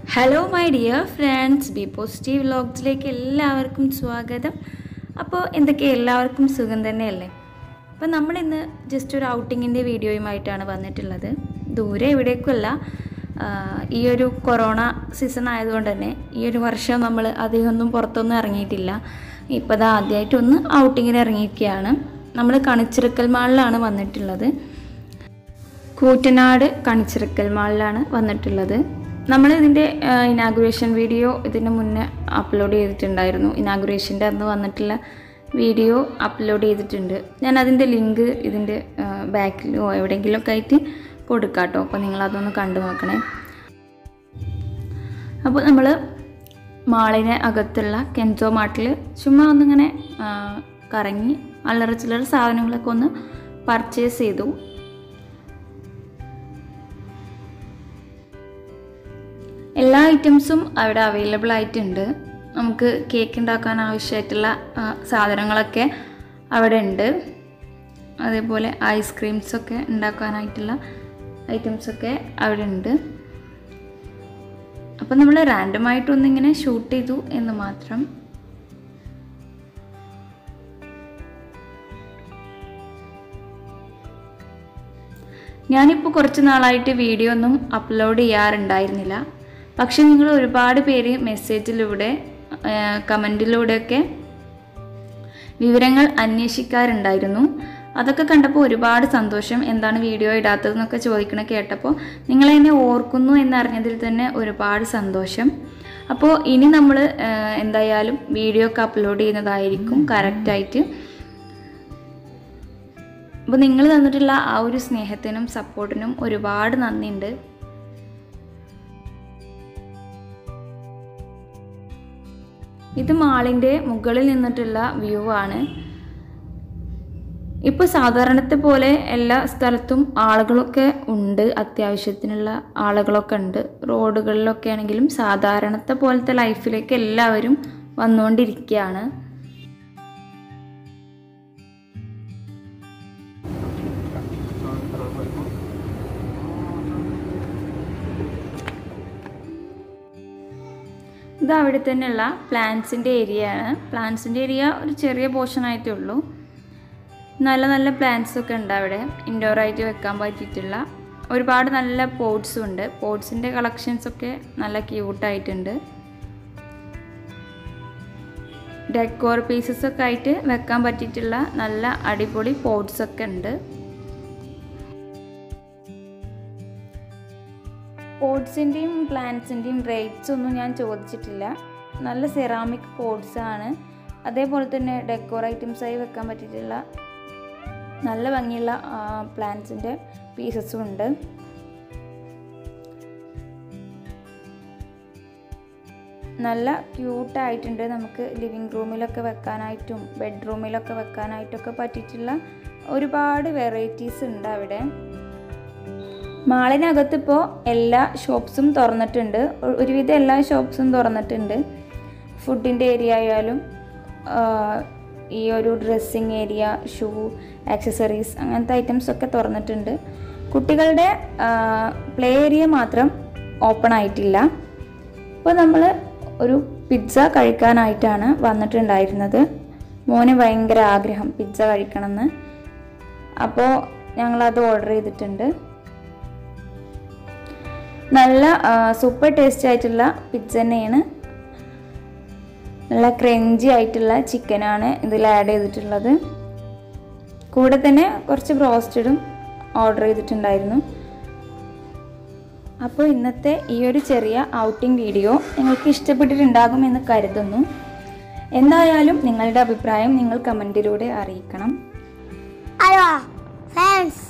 hello my dear friends be positive വ്ലോഗ്സിലേക്ക് എല്ലാവർക്കും സ്വാഗതം അപ്പോൾ എന്തൊക്കെ എല്ലാവർക്കും സുഖം തന്നെയല്ലേ അപ്പോൾ നമ്മളിന്ന് ജസ്റ്റ് ഒരു ഔട്ടിങ്ങിൻ്റെ വീഡിയോയുമായിട്ടാണ് വന്നിട്ടുള്ളത് ദൂരെ എവിടേക്കുമല്ല ആഹ് ഈ ഒരു കൊറോണ സീസൺ ആയതുകൊണ്ട് തന്നെ ഈ ഒരു വർഷം നമ്മൾ അധികമൊന്നും പുറത്തൊന്നും ഇറങ്ങിയിട്ടില്ല ഇപ്പോൾ അത് ആദ്യമായിട്ടൊന്ന് ഔട്ടിങ്ങിന് ഇറങ്ങിയിരിക്കുകയാണ് നമ്മൾ കണിച്ചിറക്കൽ മാളിലാണ് വന്നിട്ടുള്ളത് കൂറ്റനാട് കണിച്ചിറക്കൽ മാളിലാണ് വന്നിട്ടുള്ളത് നമ്മൾ ഇതിൻ്റെ ഇനാഗുറേഷൻ വീഡിയോ ഇതിന് മുന്നേ അപ്ലോഡ് ചെയ്തിട്ടുണ്ടായിരുന്നു ഇനാഗുറേഷൻ്റെ അന്ന് വന്നിട്ടുള്ള വീഡിയോ അപ്ലോഡ് ചെയ്തിട്ടുണ്ട് ഞാൻ അതിൻ്റെ ലിങ്ക് ഇതിൻ്റെ ബാക്കിലോ എവിടെയെങ്കിലുമൊക്കെ ആയിട്ട് കൊടുക്കാം കേട്ടോ അപ്പോൾ നിങ്ങളതൊന്ന് കണ്ടു നോക്കണേ അപ്പോൾ നമ്മൾ മാളിന് അകത്തുള്ള കെൻസോ മാർട്ടിൽ ചുമ്മാ ഒന്നിങ്ങനെ ആ, കറങ്ങി അല്ലറ ചില്ലറ സാധനങ്ങളൊക്കെ ഒന്ന് പർച്ചേസ് ചെയ്തു എല്ലാ ഐറ്റംസും അവിടെ അവൈലബിൾ ആയിട്ടുണ്ട് നമുക്ക് കേക്ക് ഉണ്ടാക്കാൻ ആവശ്യമായിട്ടുള്ള ആ, സാധനങ്ങളൊക്കെ അവിടെ ഉണ്ട് അതേപോലെ ഐസ്ക്രീംസൊക്കെ ഉണ്ടാക്കാനായിട്ടുള്ള ഐറ്റംസൊക്കെ അവിടെ ഉണ്ട് അപ്പം നമ്മൾ റാൻഡമായിട്ടൊന്നിങ്ങനെ ഷൂട്ട് ചെയ്തു എന്ന് മാത്രം ഞാനിപ്പോൾ കുറച്ച് നാളായിട്ട് വീഡിയോ ഒന്നും അപ്ലോഡ് ചെയ്യാറുണ്ടായിരുന്നില്ല പക്ഷെ നിങ്ങൾ ഒരുപാട് പേര് മെസ്സേജിലൂടെ കമൻറ്റിലൂടെയൊക്കെ വിവരങ്ങൾ അന്വേഷിക്കാറുണ്ടായിരുന്നു അതൊക്കെ കണ്ടപ്പോൾ ഒരുപാട് സന്തോഷം എന്താണ് വീഡിയോ ഇടാത്തതെന്നൊക്കെ ചോദിക്കണ കേട്ടപ്പോൾ നിങ്ങളെന്നെ ഓർക്കുന്നു എന്നറിഞ്ഞതിൽ തന്നെ ഒരുപാട് സന്തോഷം അപ്പോൾ ഇനി നമ്മൾ എന്തായാലും വീഡിയോ ഒക്കെ അപ്ലോഡ് ചെയ്യുന്നതായിരിക്കും കറക്റ്റായിട്ട് അപ്പോൾ നിങ്ങൾ തന്നിട്ടുള്ള ആ ഒരു സ്നേഹത്തിനും സപ്പോർട്ടിനും ഒരുപാട് നന്ദിയുണ്ട് ഇത് മാളിൻ്റെ മുകളിൽ നിന്നിട്ടുള്ള വ്യൂ ആണ് ഇപ്പോൾ സാധാരണത്തെ പോലെ എല്ലാ സ്ഥലത്തും ആളുകളൊക്കെ ഉണ്ട് അത്യാവശ്യത്തിനുള്ള ആളുകളൊക്കെ ഉണ്ട് റോഡുകളിലൊക്കെ ആണെങ്കിലും സാധാരണത്തെ പോലത്തെ ലൈഫിലേക്ക് എല്ലാവരും വന്നുകൊണ്ടിരിക്കുകയാണ് ഇത് അവിടെ തന്നെയുള്ള പ്ലാന്റ്സിൻ്റെ ഏരിയ ആണ് പ്ലാന്റ്സിൻ്റെ ഏരിയ ഒരു ചെറിയ പോർഷൻ ആയിട്ടേ ഉള്ളൂ നല്ല നല്ല പ്ലാന്റ്സ് ഒക്കെ ഉണ്ട് അവിടെ ഇൻഡോർ ആയിട്ട് വെക്കാൻ പറ്റിയിട്ടുള്ള ഒരുപാട് നല്ല പോട്ട്സും ഉണ്ട് പോട്ട്സിൻ്റെ കളക്ഷൻസ് ഒക്കെ നല്ല ക്യൂട്ടായിട്ടുണ്ട് ഡെക്കോർ പീസസ് ഒക്കെ ആയിട്ട് വെക്കാൻ പറ്റിയിട്ടുള്ള നല്ല അടിപൊളി പോട്ട്സ് ഒക്കെ ഉണ്ട് പോട്ട്സിൻ്റെയും പ്ലാന്റ്സിൻ്റെയും റേറ്റ്സ് ഒന്നും ഞാൻ ചോദിച്ചിട്ടില്ല നല്ല സെറാമിക് പോട്ട്സ് ആണ് അതേപോലെ തന്നെ ഡെക്കോർ ഐറ്റംസായി വെക്കാൻ പറ്റിയിട്ടുള്ള നല്ല ഭംഗിയുള്ള പ്ലാന്റ്സിൻ്റെ പീസസും ഉണ്ട് നല്ല ക്യൂട്ടായിട്ടുണ്ട് നമുക്ക് ലിവിങ് റൂമിലൊക്കെ വെക്കാനായിട്ടും ബെഡ്റൂമിലൊക്കെ വെക്കാനായിട്ടൊക്കെ പറ്റിയിട്ടുള്ള ഒരുപാട് വെറൈറ്റീസ് ഉണ്ട് അവിടെ മാളിനകത്ത് ഇപ്പോൾ എല്ലാ ഷോപ്സും തുറന്നിട്ടുണ്ട് ഒ- ഒരുവിധം എല്ലാ ഷോപ്സും തുറന്നിട്ടുണ്ട് ഫുഡിൻ്റെ ഏരിയ ആയാലും ആ, ഈ ഒരു ഡ്രസ്സിങ് ഏരിയ ഷൂ ആക്സസറീസ് അങ്ങനത്തെ ഐറ്റംസ് ഒക്കെ തുറന്നിട്ടുണ്ട് കുട്ടികളുടെ പ്ലേ ഏരിയ മാത്രം ഓപ്പൺ ആയിട്ടില്ല അപ്പോൾ നമ്മൾ ഒരു പിസ്സ കഴിക്കാനായിട്ടാണ് വന്നിട്ടുണ്ടായിരുന്നത് മോന് ഭയങ്കര ആഗ്രഹം പിസ്സ കഴിക്കണമെന്ന് അപ്പോൾ ഞങ്ങളത് ഓർഡർ ചെയ്തിട്ടുണ്ട് നല്ല സൂപ്പർ ടേസ്റ്റി ആയിട്ടുള്ള പിസ്സ തന്നെയാണ് നല്ല ക്രഞ്ചി ആയിട്ടുള്ള ചിക്കനാണ് ഇതിൽ ആഡ് ചെയ്തിട്ടുള്ളത് കൂടെ തന്നെ കുറച്ച് ബ്രോസ്റ്റഡും ഓർഡർ ചെയ്തിട്ടുണ്ടായിരുന്നു അപ്പോൾ ഇന്നത്തെ ഈ ഒരു ചെറിയ ഔട്ടിംഗ് വീഡിയോ നിങ്ങൾക്ക് ഇഷ്ടപ്പെട്ടിട്ടുണ്ടാകുമെന്ന് കരുതുന്നു എന്തായാലും നിങ്ങളുടെ അഭിപ്രായം നിങ്ങൾ കമൻറ്റിലൂടെ അറിയിക്കണം ഹലോ ഫ്രണ്ട്സ്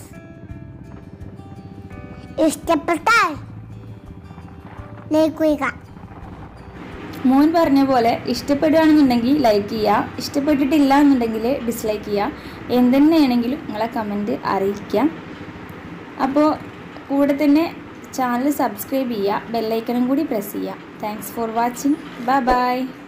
ഇഷ്ടപ്പെട്ടാൽ ലൈക്ക് ചെയ്യുക മോൻ പറഞ്ഞ പോലെ ഇഷ്ടപ്പെടുകയാണെന്നുണ്ടെങ്കിൽ ലൈക്ക് ചെയ്യുക ഇഷ്ടപ്പെട്ടിട്ടില്ല എന്നുണ്ടെങ്കിൽ ഡിസ്ലൈക്ക് ചെയ്യുക എന്തെന്നെയാണെങ്കിലും നിങ്ങളെ കമൻറ്റ് അറിയിക്കാം അപ്പോൾ കൂടെ തന്നെ ചാനൽ സബ്സ്ക്രൈബ് ചെയ്യുക ബെല്ലൈക്കനും കൂടി പ്രസ് ചെയ്യുക thanks for watching bye by